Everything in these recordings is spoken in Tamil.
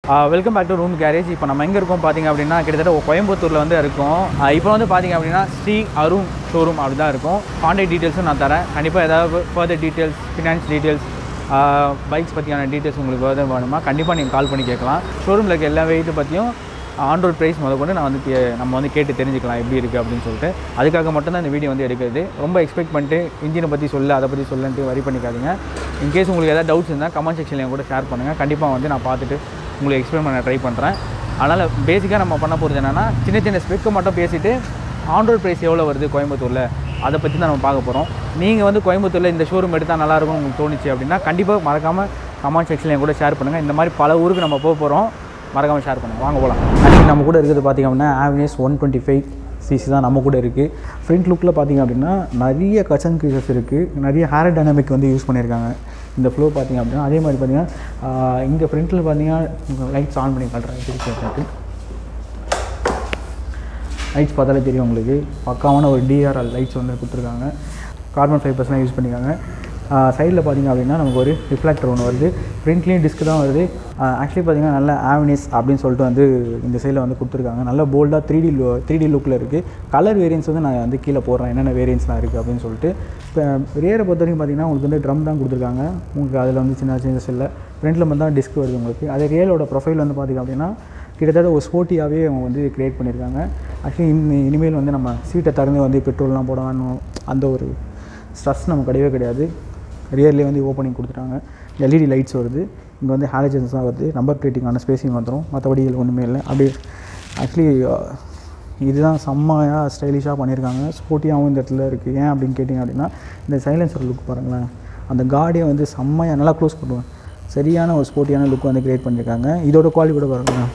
welcome back to room garage இப்போ நம்ம எங்கே இருக்கோம் பார்த்தீங்க அப்படின்னா கிட்டத்தட்ட கோயம்புத்தூரில் வந்து இருக்கோம் ஆஹ் இப்போ வந்து பார்த்தீங்க அப்படின்னா ஸ்ரீ அருண் ஷோரூம் அப்படி தான் இருக்கும் கான்டாக்ட் டீட்டெயில்ஸும் நான் தரேன் கண்டிப்பாக ஏதாவது further details finance details bikes பற்றியான டீட்டெயில்ஸ் உங்களுக்கு ஃபர்தர் வேணுமா கண்டிப்பாக நீங்கள் கால் பண்ணி கேட்கலாம் ஷோரூமில் இருக்க எல்லா வெயிட்டை பற்றியும் ஆண்ட்ராய்ட் ப்ரைஸ் முத கொண்டு நான் வந்து கே- நம்ம வந்து கேட்டு தெரிஞ்சுக்கலாம் எப்படி இருக்குது அப்படின்னு சொல்லிட்டு அதுக்காக மட்டும்தான் இந்த வீடியோ வந்து எடுக்கிறது ரொம்ப எக்ஸ்பெக்ட் பண்ணிட்டு இன்ஜினை பற்றி சொல்ல அதை பற்றி சொல்லன்ட்டு வரி பண்ணிக்காதீங்க இன்கேஸ் உங்களுக்கு ஏதாவது டவுட்ஸ் இருந்தால் கமெண்ட் செக்ஷனில் கூட ஷேர் பண்ணுங்கள் கண்டிப்பாக வந்து நான் பார்த்துட்டு உங்களுக்கு எக்ஸ்பிளைன் பண்ண ட்ரை பண்ணுறேன் அதனால் பேசிக்காக நம்ம பண்ண போகிறது என்னென்னா சின்ன சின்ன ஸ்பெக்கை மட்டும் பேசிவிட்டு ஆண்ட்ராய்ட் ப்ரைஸ் எவ்வளோ வருது கோயம்புத்தூரில் அதை பற்றி தான் நம்ம பார்க்க போகிறோம் நீங்கள் வந்து கோயம்புத்தூரில் இந்த ஷோரூம் எடுத்தால் நல்லாயிருக்கும் உங்களுக்கு தோணுச்சு அப்படின்னா கண்டிப்பாக மறக்காமல் கமெண்ட் செக்ஷனில் கூட ஷேர் பண்ணுங்கள் இந்த மாதிரி பல ஊருக்கு நம்ம போக போகிறோம் மறக்காமல் ஷேர் பண்ணுங்கள் வாங்க போகலாம் அன்றைக்கி நம்ம கூட இருக்கிறது பார்த்திங்க அப்படின்னா Avenis one twenty five CC தான் நம்ம கூட இருக்குது ஃப்ரண்ட் லுக்கில் பார்த்திங்க அப்படின்னா நிறைய கச்சன் க்ரீசஸ் இருக்குது நிறைய ஹேர் டைனமிக் வந்து யூஸ் பண்ணியிருக்காங்க இந்த ஃப்ளோ பார்த்திங்க அப்படின்னா அதே மாதிரி பார்த்திங்கன்னா இங்கே ஃப்ரண்ட்டில் பார்த்தீங்கன்னா லைட்ஸ் ஆன் பண்ணி காட்டுறேன் திருச்சி லைட்ஸ் பார்த்தாலே தெரியும் உங்களுக்கு பக்காவான ஒரு டிஆர்எல் லைட்ஸ் வந்து கொடுத்துருக்காங்க கார்பன் ஃபைபர்ஸ்லாம் யூஸ் பண்ணியிருக்காங்க சைடில் பார்த்தீங்க அப்படின்னா நமக்கு ஒரு ரிஃப்ளெக்டர் ஒன்று வருது ஃப்ரண்ட்லேயும் டிஸ்க் தான் வருது ஆக்சுவலி பார்த்தீங்கன்னா நல்ல ஆவனிஸ் அப்படின்னு சொல்லிட்டு வந்து இந்த சைடில் வந்து கொடுத்துருக்காங்க நல்ல போல்டாக த்ரீ டி த்ரீ டி லுக்கில் இருக்குது கலர் வேரியன்ஸ் வந்து நான் வந்து கீழே போடுறேன் என்னென்ன வேரியன்ஸ்லாம் இருக்குது அப்படின்னு சொல்லிட்டு இப்போ ரியரை பொறுத்த வரைக்கும் பார்த்தீங்கன்னா உங்களுக்கு வந்து ட்ரம் தான் கொடுத்துருக்காங்க உங்களுக்கு அதில் வந்து சின்ன சேஞ்சஸ் இல்லை ஃப்ரண்ட்டில் மட்டும் தான் டிஸ்க் வருது உங்களுக்கு அதே ரியலோட ப்ரொஃபைல் வந்து பார்த்திங்க அப்படின்னா கிட்டத்தட்ட ஒரு ஸ்போர்ட்டியாகவே அவங்க வந்து க்ரியேட் பண்ணியிருக்காங்க ஆக்சுவலி இனி இனிமேல் வந்து நம்ம சீட்டை திறந்து வந்து பெட்ரோல்லாம் போட வேணும் அந்த ஒரு ஸ்ட்ரெஸ் நம்ம கிடையவே கிடையாது ரியர்லேயே வந்து ஓப்பனிங் கொடுத்துட்டாங்க எல்இடி லைட்ஸ் வருது இங்கே வந்து ஹாலஜன்ஸ் தான் வருது நம்பர் பிளேட்டிங்கான ஸ்பேசிங் வந்துடும் மற்றபடி இதில் ஒன்றுமே இல்லை அப்படியே ஆக்சுவலி இதுதான் செம்மையாக ஸ்டைலிஷாக பண்ணியிருக்காங்க ஸ்போர்ட்டியாகவும் இந்த இடத்துல இருக்குது ஏன் அப்படின்னு கேட்டிங்க அப்படின்னா இந்த சைலன்சர் லுக் பாருங்களேன் அந்த காடியை வந்து செம்மையாக நல்லா க்ளோஸ் பண்ணுவேன் சரியான ஒரு ஸ்போர்ட்டியான லுக் வந்து க்ரியேட் பண்ணியிருக்காங்க இதோட குவாலிட்டி கூட பாருங்களேன்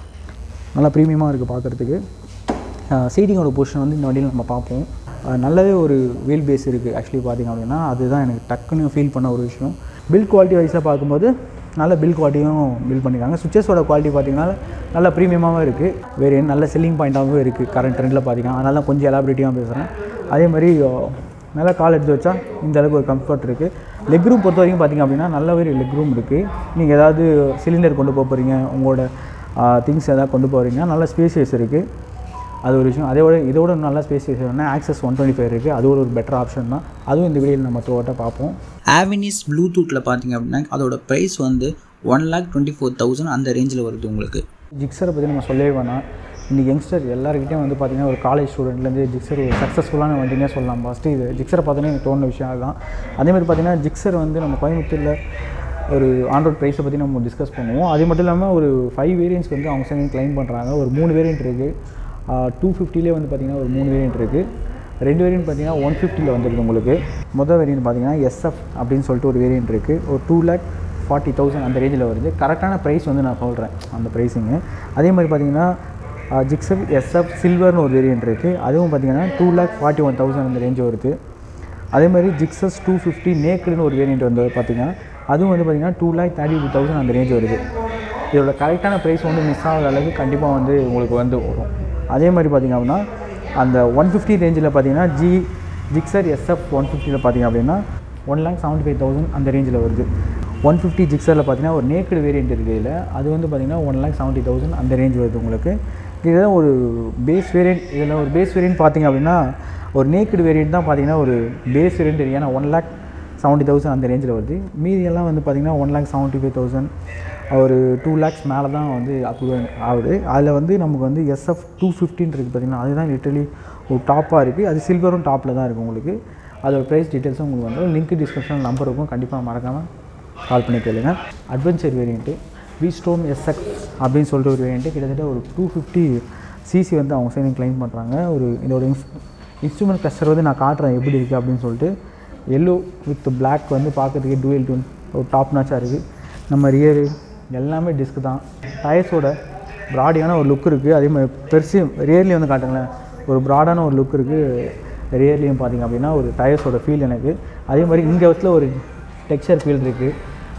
நல்லா ப்ரீமியமாக இருக்குது பார்க்குறதுக்கு சீட்டிங்கோட பொசிஷன் வந்து இந்த வண்டியில் நம்ம பார்ப்போம் அஹ் நல்லாவே ஒரு வீல் பேஸ் இருக்குது ஆக்சுவலி பார்த்திங்க அப்படின்னா அதுதான் எனக்கு டக்குன்னு ஃபீல் பண்ண ஒரு விஷயம் பில் குவாலிட்டி வைஸாக பார்க்கும்போது நல்ல பில் குவாலிட்டியும் பில் பண்ணியிருக்காங்க சுவிச்சஸோட குவாலிட்டி பார்த்திங்கன்னா நல்ல ப்ரீமியமாகவும் இருக்குது வேறு நல்ல செல்லிங் பாயிண்ட்டாகவும் இருக்குது கரண்ட் ட்ரெண்டில் பார்த்திங்கன்னா அதனால தான் கொஞ்சம் எலாபரேட்டிவாக பேசுகிறேன் அதே மாதிரி அஹ், நல்லா கால் எடுத்து வச்சா இந்த அளவுக்கு ஒரு கம்ஃபர்ட் இருக்குது லெக் ரூம் பொறுத்த வரைக்கும் பார்த்திங்க அப்படின்னா நல்ல ஒரு லெக் ரூம் இருக்குது நீங்கள் ஏதாவது சிலிண்டர் கொண்டு போக போகிறீங்க உங்களோட திங்ஸ் எதாவது கொண்டு போகிறீங்க நல்ல ஸ்பேசியஸ் இருக்குது அது ஒரு விஷயம் அதோட இதோட நல்ல ஸ்பேசியஸ் வேணால் ஆக்சஸ் ஒன் டுவெண்ட்டி ஃபைவ் இருக்குது அது ஒரு பெட்டர் ஆப்ஷன் தான் அதுவும் இந்த வீடியோவில் நம்ம த்ரோட்டாக பார்ப்போம் ஆவினிஸ் ப்ளூடூத்தில் பார்த்தீங்க அப்படின்னா அதோட ப்ரைஸ் வந்து one lakh twenty four thousand அந்த ரேஞ்சில் வருது உங்களுக்கு ஜிக்ஸரை பற்றி நம்ம சொல்லவே வேணாம் இன்றைக்கி யங்ஸ்டர் எல்லாருக்கிட்டையும் வந்து பார்த்திங்கன்னா ஒரு காலேஜ் ஸ்டூடெண்ட்லேருந்து ஜிக்ஸர் ஒரு சக்ஸஸ்ஃபுல்லான வண்டினே சொல்லலாம் ஃபஸ்ட்டு இது ஜிக்ஸரை பார்த்தோன்னே எனக்கு தோணுன விஷயம் அதுதான் அதேமாதிரி பார்த்திங்கன்னா ஜிக்ஸர் வந்து நம்ம கோயம்புத்தூரில் ஒரு ஆண்ட்ராய்ட் ப்ரைஸை பற்றி நம்ம டிஸ்கஸ் பண்ணுவோம் அது மட்டும் இல்லாமல் ஒரு ஃபைவ் வேரியன்ட்ஸ் வந்து அவங்க சைடு கிளைம் பண்ணுறாங்க ஒரு மூணு வேரியன்ட் இருக்குது டூ ஃபிஃப்டிலே வந்து பார்த்திங்கன்னா ஒரு மூணு வேரியன்ட் இருக்குது ரெண்டு வேரியன்ட் பார்த்தீங்கன்னா ஒன் ஃபிஃப்டியில் வந்துருக்கு உங்களுக்கு மொதல் வேரியன்ட் பார்த்தீங்கன்னா எஸ்எஃப் அப்படின்னு சொல்லிட்டு ஒரு வேரியன்ட் இருக்குது ஒரு டூ லேக் ஃபார்ட்டி தௌசண்ட் அந்த ரேஞ்சில் வருது கரெக்டான ப்ரைஸ் வந்து நான் சொல்கிறேன் அந்த ப்ரைஸிங்கு அதே மாதிரி பார்த்தீங்கன்னா ஜிக்ஸப் எஸ்எஃப் சில்வர்னு ஒரு வேரியன்ட் இருக்குது அதுவும் பார்த்தீங்கன்னா two lakh forty one thousand அந்த ரேஞ்சு வருது அதே மாதிரி ஜிக்ஸஸ் டூ ஃபிஃப்டி நேக்குடுன்னு ஒரு வேரியன்ட் வந்து பார்த்தீங்கன்னா அதுவும் வந்து பார்த்தீங்கன்னா two lakh thirty two thousand அந்த ரேஞ்ச் வருது இதோட கரெக்டான ப்ரைஸ் வந்து மிஸ் ஆகாத அளவுக்கு கண்டிப்பாக வந்து உங்களுக்கு வந்து வரும் அதே மாதிரி பார்த்திங்க அப்படின்னா அந்த ஒன் ஃபிஃப்டி ரேஞ்சில் பார்த்தீங்கன்னா ஜி ஜிக்ஸர் எஸ்எஃப் ஒன் ஃபிஃப்டியில் பார்த்தீங்க அப்படின்னா one lakh seventy five thousand அந்த ரேஞ்சில் வருது ஒன் ஃபிஃப்டி ஜிக்ஸரில் பார்த்தீங்கன்னா ஒரு நேக்கடு வேரியன்ட் இருக்குது இதில் அது வந்து பார்த்தீங்கன்னா ஒன் லேக் செவன்ட்டி தௌசண்ட் அந்த ரேஞ்ச் வருது உங்களுக்கு இதுதான் ஒரு பேஸ் வேரியன்ட் இதில் ஒரு பேஸ் வேரியன்ட் பார்த்தீங்க அப்படின்னா ஒரு நேக்கடு வேரியன்ட் தான் பார்த்தீங்கன்னா ஒரு பேஸ் வேரியன்ட் ஏன்னா ஒன் லேக் செவன்ட்டி தௌசண்ட் அந்த ரேஞ்சில் வருது மீதி எல்லாம் வந்து பார்த்திங்கன்னா one lakh seventy five thousand ஒரு டூ லேக்ஸ் மேலே தான் வந்து அப்ரூவ் ஆகுது அதில் வந்து நமக்கு வந்து எஸ்எஃப் டூ ஃபிஃப்டின் இருக்குது பார்த்திங்கன்னா அதுதான் லிட்டரலி ஒரு டாப்பாக இருக்குது அது சில்வரும் டாப்பில் தான் இருக்குது உங்களுக்கு அதோட ப்ரைஸ் டீட்டெயில்ஸும் உங்களுக்கு வந்து லிங்க் டிஸ்கிரிப்ஷன் நம்பர் இருக்கும் கண்டிப்பாக மறக்காமல் கால் பண்ணி கேளுங்க adventure variant V Strom SX அப்படின்னு சொல்லிட்டு ஒரு வேரியண்ட்டு கிட்டத்தட்ட ஒரு டூ ஃபிஃப்டி சிசி வந்து அவங்க சைடு கிளைம் பண்ணுறாங்க ஒரு இதோட இன்ஸ் இன்ஸ்ட்ருமெண்ட் கிளஸ்டர் வந்து நான் காட்டுறேன் எப்படி இருக்குது அப்படின்னு சொல்லிட்டு எல்லோ வித் பிளாக் வந்து பார்க்கறதுக்கு டூயல் டூன் ஒரு டாப் நாச்சாக இருக்குது நம்ம ரியரு எல்லாமே டிஸ்க் தான் டயர்ஸோட ப்ராடியான ஒரு லுக் இருக்குது அதே மாதிரி பெருசு ரியர்லேயும் வந்து காட்டுங்களேன் ஒரு ப்ராடான ஒரு லுக் இருக்குது ரியர்லேயும் பார்த்தீங்க அப்படின்னா ஒரு டயர்ஸோட ஃபீல் எனக்கு அதே மாதிரி இங்கே இடத்துல ஒரு டெக்ஸ்சர் ஃபீல் இருக்குது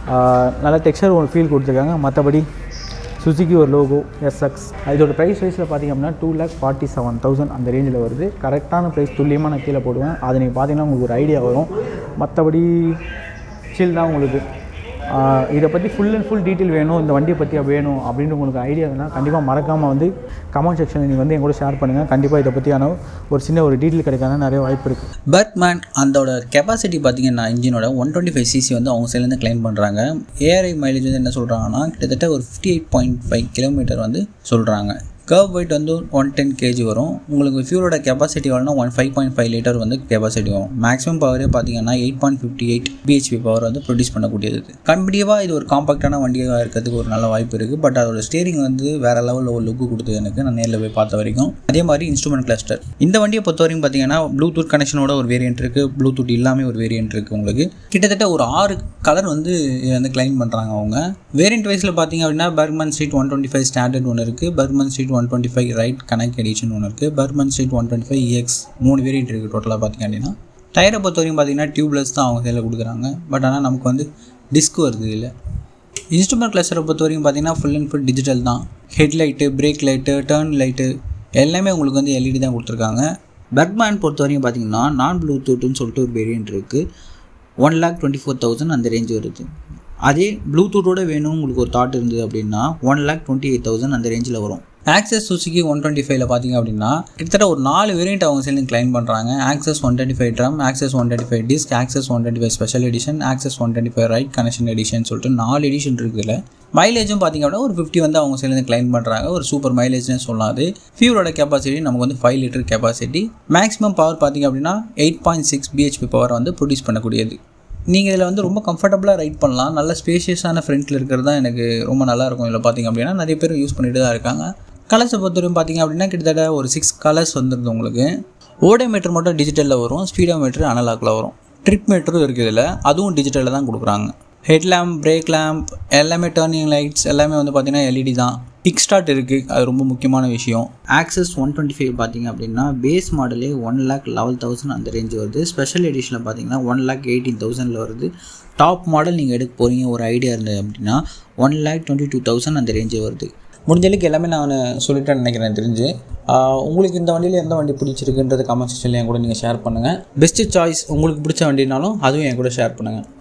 நல்லா டெக்ஸ்சர் ஒரு ஃபீல் கொடுத்துருக்காங்க மற்றபடி சுசுகி ஒரு லோகோ எஸ்எக்ஸ் இதோட ப்ரைஸ் வைஸில் பார்த்தீங்க அப்படின்னா two lakh forty seven thousand அந்த ரேஞ்சில் வருது கரெக்டான ப்ரைஸ் துல்லியமாக நான் கீழே போடுவேன் அது நீங்கள் பார்த்தீங்கன்னா உங்களுக்கு ஒரு ஐடியா வரும் மற்றபடி சில் தான் உங்களுக்கு ஆஹ் இதை பற்றி ஃபுல் அண்ட் ஃபுல் டீட்டெயில் வேணும் இந்த வண்டியை பற்றி வேணும் அப்படின்னு உங்களுக்கு ஐடியா இருந்தால் கண்டிப்பாக மறக்காமல் வந்து கமெண்ட் செக்ஷனில் நீங்கள் வந்து என் கூட ஷேர் பண்ணுங்கள் கண்டிப்பாக இதை பற்றியான ஒரு சின்ன ஒரு டீட்டெயில் கிடைக்காத நிறைய வாய்ப்பு இருக்குது பர்க்மேன் அதோட கெப்பாசிட்டி பார்த்தீங்கன்னா இன்ஜினோட ஒன் டுவெண்ட்டி ஃபைவ் சிசி வந்து அவங்க சைட்லேருந்து கிளைம் பண்ணுறாங்க ஏஆர்ஐ மைலேஜ் வந்து என்ன சொல்கிறாங்கன்னா கிட்டத்தட்ட ஒரு fifty eight point five kilometre வந்து சொல்கிறாங்க கர்வ் வெயிட் வந்து ஒன் டென் கேஜி வரும் உங்களுக்கு ஃபியூலோட கெப்பாசிட்டி வரணும் one five point five litre வந்து கெப்பாசிட்டி வரும் மேக்ஸிமம் பவரே பார்த்தீங்கன்னா eight point fifty eight BHP power வந்து ப்ரொடியூஸ் பண்ணக்கூடியது கண்டிப்பாக இது ஒரு காம்பாக்டான வண்டியாக இருக்கிறதுக்கு ஒரு நல்ல வாய்ப்பு இருக்குது பட் அதோட ஸ்டேரிங் வந்து வேறு லெவலில் ஒரு லுக்கு கொடுத்தது எனக்கு நான் நேரில் போய் பார்த்த வரைக்கும் அதே மாதிரி இன்ஸ்ட்ருமெண்ட் கிளஸ்டர் இந்த வண்டியை பொறுத்த வரைக்கும் பார்த்தீங்கன்னா ப்ளூடூத் கனெக்ஷனோட ஒரு வேரியன்ட் இருக்குது ப்ளூடூத் இல்லாமல் ஒரு வேரியன்ட் இருக்குது உங்களுக்கு கிட்டத்தட்ட ஒரு ஆறு கலர் வந்து இதை வந்து கிளைம் பண்ணுறாங்க அவங்க வேரியன்ட் வைஸில் பார்த்தீங்க அப்படின்னா Burgman street one twenty five standard ஒன்று இருக்குது Burgman street one twenty five ride connect edition ஒன்று இருக்குது Burgman street one twenty five EX மூணு வேரியன்ட் இருக்குது டோட்டலாக பார்த்தீங்க அப்படின்னா டயரை பொறுத்த வரைக்கும் பார்த்தீங்கன்னா டியூப்லெஸ் தான் அவங்க கையில் கொடுக்குறாங்க பட் ஆனால் நமக்கு வந்து டிஸ்க் வருது இல்லை இன்ஸ்ட்ருமெண்ட் கிளஸ்டரை பொறுத்த வரைக்கும் பார்த்தீங்கன்னா ஃபுல் அண்ட் ஃபுல் டிஜிட்டல் தான் headlight brake light turn light எல்லாமே உங்களுக்கு வந்து எல்இடி தான் கொடுத்துருக்காங்க பர்க்மேன் பொறுத்த வரைக்கும் பார்த்தீங்கன்னா நான் ப்ளூடூத்துன்னு சொல்லிட்டு ஒரு வேரியன்ட் இருக்குது one lakh twenty four thousand அந்த ரேஞ்ச் வருது அதே ப்ளூடூத்தோட வேணும் உங்களுக்கு ஒரு தாட் இருந்தது அப்படின்னா one lakh twenty eight thousand அந்த ரேஞ்சில் வரும் ஆக்சஸ் சுசுக்கி ஒன் டுவெண்ட்டி ஃபைவ்ல பார்த்தீங்க அப்படின்னா கிட்டத்தட்ட ஒரு நாலு வேரியன்ட் அவங்க சேர்ந்து கிளைம் பண்ணுறாங்க Access one twenty five drum Access one twenty five disc Access one twenty five special edition Access one twenty five ride connection edition சொல்லிட்டு நாலு எடிஷன் இருக்குதுல மைலேஜும் பார்த்தீங்க அப்படின்னா ஒரு ஃபிஃப்டி வந்து அவங்க சேர்ந்து கிளைம் பண்ணுறாங்க ஒரு சூப்பர் மைலேஜ்னு சொல்லலாம் அது ஃபியூலோட கெப்பாசிட்டி நமக்கு வந்து five litre capacity maximum power பார்த்தீங்க அப்படின்னா eight point six BHP power வந்து ப்ரொடியூஸ் பண்ணக்கூடியது நீங்கள் இதில் வந்து ரொம்ப கம்ஃபர்டபுளாக ரைட் பண்ணலாம் நல்ல ஸ்பேஷியஸான ஃப்ரண்ட்டில் இருக்கிறது தான் எனக்கு ரொம்ப நல்லா இருக்கும் இதில் பார்த்தீங்க அப்படின்னா நிறைய பேர் யூஸ் பண்ணிட்டு தான் இருக்காங்க கலர்ஸை பொறுத்தவரைக்கும் பார்த்தீங்க அப்படின்னா கிட்டத்தட்ட ஒரு சிக்ஸ் கலர்ஸ் வந்துருது உங்களுக்கு ஓடோமீட்டர் மட்டும் டிஜிட்டலில் வரும் ஸ்பீடோமீட்டர் அனலாக்கில் வரும் ட்ரிப் மீட்டரும் இருக்குது இதில் அதுவும் டிஜிட்டலில் தான் கொடுக்குறாங்க ஹெட் லேம்ப் பிரேக் லேம்ப் எல்லாமே டர்னிங் லைட்ஸ் எல்லாமே வந்து பார்த்தீங்கன்னா எல்இடி தான் கிக் ஸ்டார்ட் இருக்குது அது ரொம்ப முக்கியமான விஷயம் ஆக்சஸ் ஒன் டுவெண்ட்டி ஃபைவ் பார்த்தீங்க அப்படின்னா பேஸ் மாடலே ஒன் லேக் லெவல் தௌசண்ட் அந்த ரேஞ்ச் வருது ஸ்பெஷல் எடிஷனில் பார்த்தீங்கன்னா ஒன் லேக் எயிட்டீன் தௌசண்டில் வருது டாப் மாடல் நீங்கள் எடுக்க போகிறீங்க ஒரு ஐடியா இருந்தது அப்படின்னா one lakh twenty two thousand அந்த ரேஞ்சு வருது முடிஞ்ச அளவுக்கு எல்லாமே நான் சொல்லிட்டேன்னு நினைக்கிறேன் தெரிஞ்சு ஆஹ் உங்களுக்கு இந்த வண்டியில் எந்த வண்டி பிடிச்சிருக்குன்றது கமெண்ட் செக்ஷனில் என் கூட நீங்கள் ஷேர் பண்ணுங்கள் பெஸ்ட்டு சாய்ஸ் உங்களுக்கு பிடிச்ச வண்டினாலும் அதுவும் என் கூட ஷேர் பண்ணுங்கள்